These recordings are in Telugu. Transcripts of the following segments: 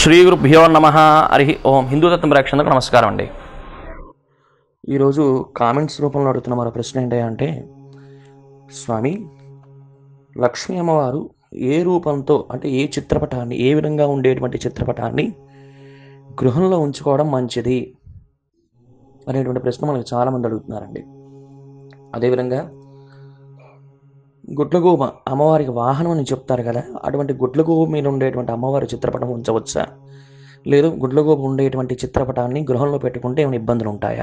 శ్రీ గురుభ్యో నమ హరి ఓం హిందూ తత్వం ప్రేక్షకులకు నమస్కారం అండి ఈరోజు కామెంట్స్ రూపంలో అడుగుతున్న మరో ప్రశ్న ఏంటంటే స్వామి లక్ష్మీ అమ్మవారు ఏ రూపంతో అంటే ఏ చిత్రపటాన్ని ఏ విధంగా ఉండేటువంటి చిత్రపటాన్ని గృహంలో ఉంచుకోవడం మంచిది అనేటువంటి ప్రశ్న మనకు చాలామంది అడుగుతున్నారండి అదేవిధంగా గుడ్లగూబ అమ్మవారికి వాహనం అని చెప్తారు కదా అటువంటి గుడ్లగూబ మీద ఉండేటువంటి అమ్మవారి చిత్రపటం ఉంచవచ్చా లేదు గుడ్లగూబ ఉండేటువంటి చిత్రపటాన్ని గృహంలో పెట్టుకుంటే ఏమైనా ఇబ్బందులు ఉంటాయా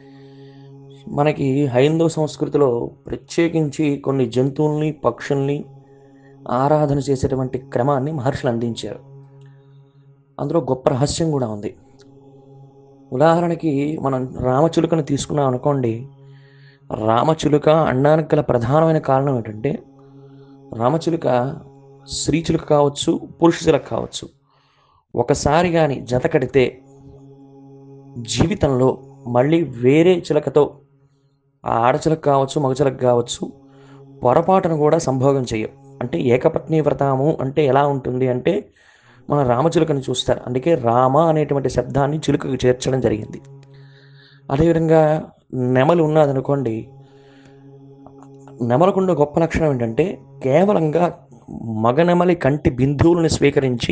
మనకి హైందవ సంస్కృతిలో ప్రత్యేకించి కొన్ని జంతువుల్ని పక్షుల్ని ఆరాధన చేసేటువంటి క్రమాన్ని మహర్షులు అందించారు అందులో గొప్ప రహస్యం కూడా ఉంది ఉదాహరణకి మనం రామచిలుకను తీసుకున్నాం అనుకోండి రామచిలుక అనడానికి గల ప్రధానమైన కారణం ఏంటంటే రామచిలుక స్త్రీ చిలుక కావచ్చు పురుష చిలుక కావచ్చు ఒకసారి కానీ జత కడితే జీవితంలో మళ్ళీ వేరే చిలకతో ఆ ఆడచిలక కావచ్చు మగచిలక కావచ్చు పొరపాటును కూడా సంభోగం చెయ్యం అంటే ఏకపత్ని వ్రతము అంటే ఎలా ఉంటుంది అంటే మన రామచిలుకని చూస్తారు అందుకే రామ అనేటువంటి శబ్దాన్ని చిలుకకు చేర్చడం జరిగింది అదేవిధంగా నెమలి ఉన్నదనుకోండి నెమలకుండ గొప్ప లక్షణం ఏంటంటే కేవలంగా మగ నెమలి కంటి బిందువులను స్వీకరించి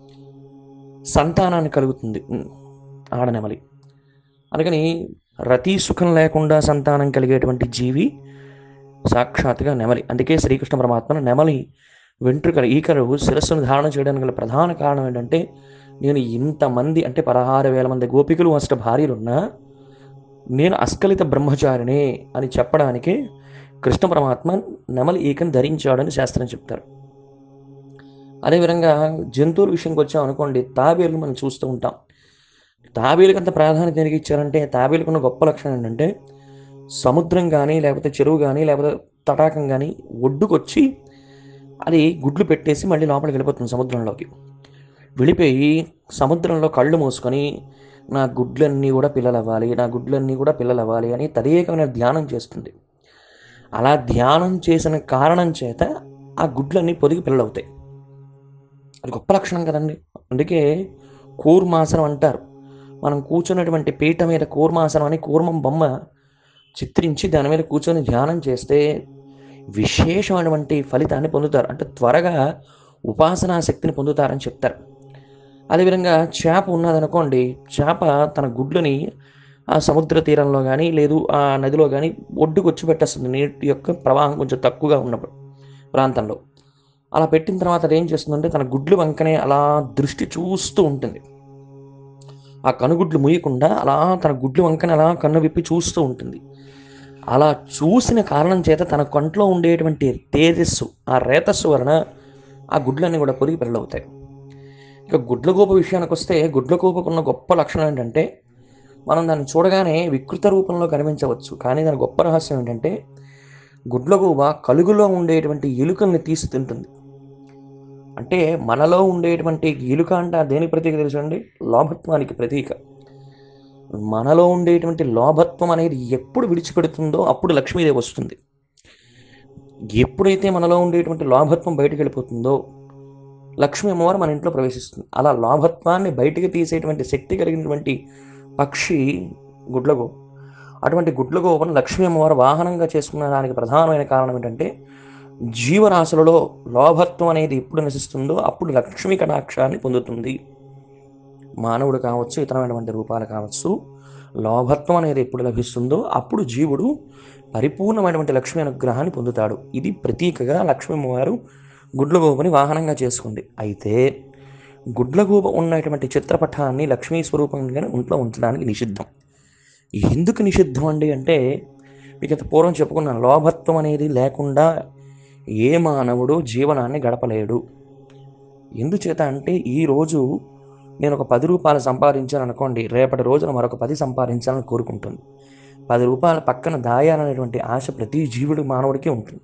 సంతానాన్ని కలుగుతుంది ఉమ్, ఆడనెమలి అందుకని రతి సుఖం లేకుండా సంతానం కలిగేటువంటి జీవి సాక్షాత్తుగా నెమలి అందుకే శ్రీకృష్ణ పరమాత్మ నెమలి వెంట్రుకలు ఈకలు శిరస్సును ధారణ చేయడానికి గల ప్రధాన కారణం ఏంటంటే నేను ఇంతమంది అంటే పదహారు వేల మంది గోపికలు అష్ట భార్యలున్నా నేను అస్కలిత బ్రహ్మచారినే అని చెప్పడానికి కృష్ణ పరమాత్మ నెమలి ఈకను ధరించాడని శాస్త్రం చెప్తారు అదేవిధంగా జంతువుల విషయంకి వచ్చాం అనుకోండి తాబేలు మనం చూస్తూ ఉంటాం తాబేలుకి అంత ప్రాధాన్యత ఎందుకు ఇచ్చారంటే తాబేలుకు ఉన్న గొప్ప లక్షణం ఏంటంటే సముద్రం కానీ లేకపోతే చెరువు కానీ లేకపోతే తటాకం కానీ ఒడ్డుకొచ్చి అది గుడ్లు పెట్టేసి మళ్ళీ లోపలికి వెళ్ళిపోతుంది సముద్రంలోకి వెళ్ళిపోయి సముద్రంలో కళ్ళు మూసుకొని నా గుడ్లన్నీ కూడా పిల్లలు అవ్వాలి నా గుడ్లన్నీ కూడా పిల్లలు అవ్వాలి అని తదేకమైన ధ్యానం చేస్తుంది అలా ధ్యానం చేసిన కారణం చేత ఆ గుడ్లన్నీ పొదిగి పిల్లలు అవుతాయి అది గొప్ప లక్షణం కదండి అందుకే కూర్మాసనం అంటారు మనం కూర్చున్నటువంటి పీట మీద కూర్మాసనం అని కూర్మం బొమ్మ చిత్రించి దాని మీద కూర్చొని ధ్యానం చేస్తే విశేషమైనటువంటి ఫలితాన్ని పొందుతారు అంటే త్వరగా ఉపాసనా శక్తిని పొందుతారని చెప్తారు అదేవిధంగా చేప ఉన్నదనుకోండి చేప తన గుడ్లని ఆ సముద్ర తీరంలో కానీ లేదు ఆ నదిలో కానీ ఒడ్డుకు వచ్చి పెట్టేస్తుంది నీటి యొక్క ప్రవాహం కొంచెం తక్కువగా ఉన్న ప్రాంతంలో అలా పెట్టిన తర్వాత అది ఏం చేస్తుందంటే తన గుడ్లు వంకనే అలా దృష్టి చూస్తూ ఉంటుంది ఆ కనుగుడ్లు ముయ్యకుండా అలా తన గుడ్లు వంకనే అలా కన్ను విప్పి చూస్తూ ఉంటుంది అలా చూసిన కారణం చేత తన కంట్లో ఉండేటువంటి తేజస్సు ఆ రేతస్సు వలన ఆ గుడ్లన్నీ కూడా పొరిగి పిల్లలవుతాయి ఇక గుడ్లగోప విషయానికి వస్తే గుడ్లగోపకు ఉన్న గొప్ప లక్షణం ఏంటంటే మనం దాన్ని చూడగానే వికృత రూపంలో కనిపించవచ్చు కానీ దాని గొప్ప రహస్యం ఏంటంటే గుడ్లగూబ కలుగులో ఉండేటువంటి ఎలుకల్ని తీసి తింటుంది అంటే మనలో ఉండేటువంటి ఎలుక అంటే దేని ప్రతీక తెలుసండి లోభత్వానికి ప్రతీక మనలో ఉండేటువంటి లోభత్వం అనేది ఎప్పుడు విడిచిపెడుతుందో అప్పుడు లక్ష్మీదేవి వస్తుంది ఎప్పుడైతే మనలో ఉండేటువంటి లోభత్వం బయటకు వెళ్ళిపోతుందో లక్ష్మీ అమ్మవారు మన ఇంట్లో ప్రవేశిస్తుంది అలా లోభత్వాన్ని బయటికి తీసేటువంటి శక్తి కలిగినటువంటి పక్షి గుడ్లగో అటువంటి గుడ్లగోపను లక్ష్మీ అమ్మవారు వాహనంగా చేసుకున్న దానికి ప్రధానమైన కారణం ఏంటంటే జీవరాశులలో లోభత్వం అనేది ఎప్పుడు నశిస్తుందో అప్పుడు లక్ష్మీ కటాక్షాన్ని పొందుతుంది మానవుడు కావచ్చు ఇతరమైనటువంటి రూపాలు కావచ్చు లోభత్వం అనేది ఎప్పుడు లభిస్తుందో అప్పుడు జీవుడు పరిపూర్ణమైనటువంటి లక్ష్మీ అనుగ్రహాన్ని పొందుతాడు ఇది ప్రతీకగా లక్ష్మీ అమ్మవారు గుడ్లగోపని వాహనంగా చేసుకుంది అయితే గుడ్లగూబ ఉన్నటువంటి చిత్రపటాన్ని లక్ష్మీ స్వరూపంగా ఇంట్లో ఉంచడానికి నిషిద్ధం ఎందుకు నిషిద్ధం అండి అంటే మీకు ఇంత పూర్వం చెప్పుకున్నాను లోభత్వం అనేది లేకుండా ఏ మానవుడు జీవనాన్ని గడపలేడు ఎందుచేత అంటే ఈరోజు నేను ఒక పది రూపాయలు సంపాదించాను అనుకోండి రేపటి రోజున మరొక పది సంపాదించాలని కోరుకుంటుంది పది రూపాయల పక్కన దాయాలనేటువంటి ఆశ ప్రతి జీవుడు మానవుడికి ఉంటుంది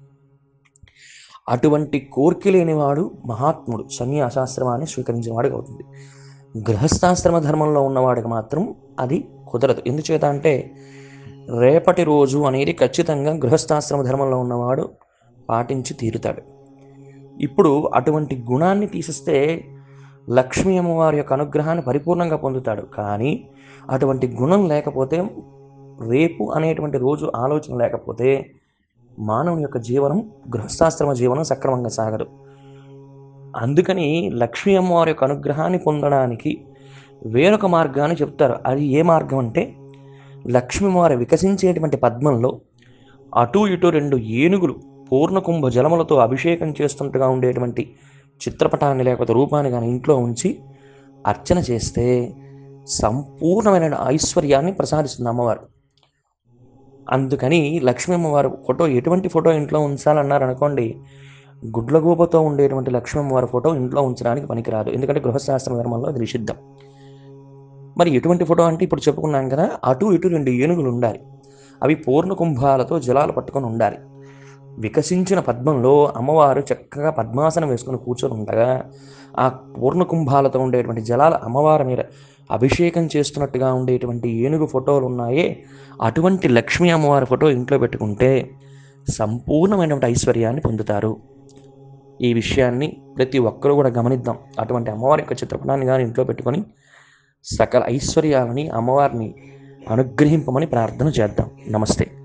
అటువంటి కోరిక లేనివాడు మహాత్ముడు సన్యాసాశ్రమాన్ని స్వీకరించేవాడికి అవుతుంది గృహస్థాశ్రమ ధర్మంలో ఉన్నవాడికి మాత్రం అది కుదరదు ఎందుచేత అంటే రేపటి రోజు అనేది ఖచ్చితంగా గృహస్థాశ్రమ ధర్మంలో ఉన్నవాడు పాటించి తీరుతాడు ఇప్పుడు అటువంటి గుణాన్ని తీసిస్తే లక్ష్మీ అమ్మవారి యొక్క అనుగ్రహాన్ని పరిపూర్ణంగా పొందుతాడు కానీ అటువంటి గుణం లేకపోతే రేపు అనేటువంటి రోజు ఆలోచన లేకపోతే మానవుని యొక్క జీవనం గృహస్థాశ్రమ జీవనం సక్రమంగా సాగదు అందుకని లక్ష్మీ అమ్మవారి యొక్క అనుగ్రహాన్ని పొందడానికి వేరొక మార్గాన్ని చెప్తారు అది ఏ మార్గం అంటే లక్ష్మీవారి వికసించేటువంటి పద్మంలో అటు ఇటు రెండు ఏనుగులు పూర్ణకుంభ జలములతో అభిషేకం చేస్తున్నట్టుగా ఉండేటువంటి చిత్రపటాన్ని లేకపోతే రూపాన్ని కానీ ఇంట్లో ఉంచి అర్చన చేస్తే సంపూర్ణమైన ఐశ్వర్యాన్ని ప్రసాదిస్తుంది అమ్మవారు అందుకని లక్ష్మీ అమ్మవారు ఫోటో ఎటువంటి ఫోటో ఇంట్లో ఉంచాలన్నారు అనుకోండి గుడ్లగూబతో ఉండేటువంటి లక్ష్మీ అమ్మవారి ఫోటో ఇంట్లో ఉంచడానికి పనికిరాదు ఎందుకంటే గృహశాస్త్ర ధర్మంలో అది నిషిద్ధం మరి ఎటువంటి ఫోటో అంటే ఇప్పుడు చెప్పుకున్నాం కదా అటు ఇటు రెండు ఏనుగులు ఉండాలి అవి పూర్ణ కుంభాలతో జలాలు పట్టుకొని ఉండాలి వికసించిన పద్మంలో అమ్మవారు చక్కగా పద్మాసనం వేసుకొని కూర్చొని ఉండగా ఆ పూర్ణ కుంభాలతో ఉండేటువంటి జలాలు అమ్మవారి మీద అభిషేకం చేస్తున్నట్టుగా ఉండేటువంటి ఏనుగు ఫోటోలు ఉన్నాయే అటువంటి లక్ష్మీ అమ్మవారి ఫోటో ఇంట్లో పెట్టుకుంటే సంపూర్ణమైనటువంటి ఐశ్వర్యాన్ని పొందుతారు ఈ విషయాన్ని ప్రతి ఒక్కరూ కూడా గమనిద్దాం అటువంటి అమ్మవారి యొక్క చిత్రపటాన్ని కానీ ఇంట్లో పెట్టుకొని సకల ఐశ్వర్యాలని అమ్మవారిని అనుగ్రహింపమని ప్రార్థన చేద్దాం నమస్తే